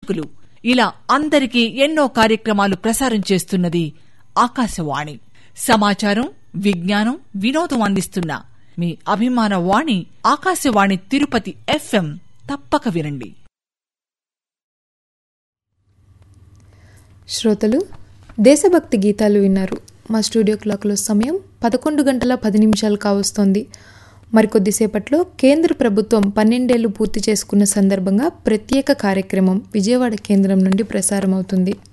సూక్తులు ఇలా అందరికీ ఎన్నో కార్యక్రమాలు ప్రసారం చేస్తున్నది ఆకాశవాణి సమాచారం విజ్ఞానం వినోదం అందిస్తున్న మీ అభిమాన వాణి ఆకాశవాణి తిరుపతి ఎఫ్ఎం తప్పక వినండి శ్రోతలు దేశభక్తి గీతాలు విన్నారు మా స్టూడియో క్లాక్లో సమయం పదకొండు గంటల పది నిమిషాలు కావస్తోంది మరికొద్దిసేపట్లో కేంద్ర ప్రభుత్వం పన్నెండేళ్లు పూర్తి చేసుకున్న సందర్భంగా ప్రత్యేక కార్యక్రమం విజయవాడ కేంద్రం నుండి ప్రసారం అవుతుంది